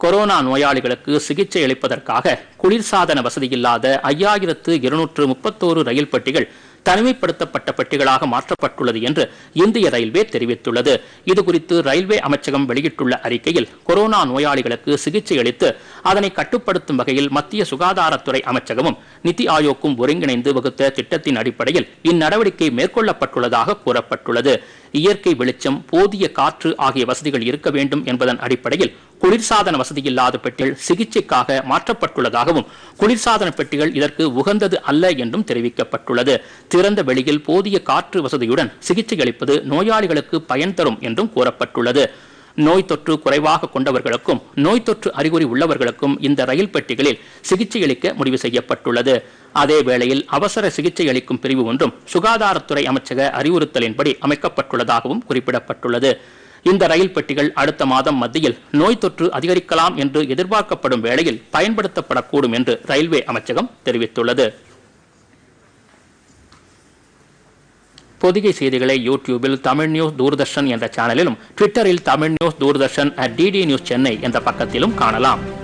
corona நோயாளிகளுக்கு சிகிச்சை அளிப்பதற்காக குளிர்சாதன வசதியில்லாத ஐயாயிரத்து இருநூற்று முப்பத்தோரு ரயில் பெட்டிகள் தனிமைப்படுத்தப்பட்ட பெட்டிகளாக மாற்றப்பட்டுள்ளது என்று இந்திய ரயில்வே தெரிவித்துள்ளது இதுகுறித்து ரயில்வே அமைச்சகம் வெளியிட்டுள்ள அறிக்கையில் கொரோனா நோயாளிகளுக்கு சிகிச்சை அளித்து அதனை கட்டுப்படுத்தும் வகையில் மத்திய சுகாதாரத்துறை அமைச்சகமும் நிதி ஆயோக்கும் ஒருங்கிணைந்து வகுத்த திட்டத்தின் அடிப்படையில் இந்நடவடிக்கை மேற்கொள்ளப்பட்டுள்ளதாக கூறப்பட்டுள்ளது இயற்கை வெளிச்சம் போதிய காற்று ஆகிய வசதிகள் இருக்க வேண்டும் என்பதன் அடிப்படையில் குளிர்சாதன வசதியில்லாத பெட்டிகள் சிகிச்சைக்காக மாற்றப்பட்டுள்ளதாகவும் குளிர்சாதன பெட்டிகள் இதற்கு உகந்தது அல்ல என்றும் தெரிவிக்கப்பட்டுள்ளது திறந்த வெளியில் போதிய காற்று வசதியுடன் சிகிச்சை அளிப்பது நோயாளிகளுக்கு பயன் தரும் என்றும் கூறப்பட்டுள்ளது நோய் தொற்று குறைவாக கொண்டவர்களுக்கும் நோய் தொற்று அறிகுறி உள்ளவர்களுக்கும் இந்த ரயில் பெட்டிகளில் சிகிச்சை அளிக்க முடிவு செய்யப்பட்டுள்ளது அதே வேளையில் அவசர சிகிச்சை அளிக்கும் பிரிவு ஒன்றும் சுகாதாரத்துறை அமைச்சக அறிவுறுத்தலின்படி அமைக்கப்பட்டுள்ளதாகவும் குறிப்பிடப்பட்டுள்ளது இந்த ரயில் பெட்டிகள் அடுத்த மாதம் மத்தியில் நோய் தொற்று அதிகரிக்கலாம் என்று எதிர்பார்க்கப்படும் வேளையில் பயன்படுத்தப்படக்கூடும் என்று ரயில்வே அமைச்சகம் தெரிவித்துள்ளது பொதிகை செய்திகளை யூடியூபில் தமிழ் நியூஸ் தூர்தர்ஷன் என்ற சேனலிலும் ட்விட்டரில் Tamil news Doordarshan at DD news Chennai என்ற பக்கத்திலும் காணலாம்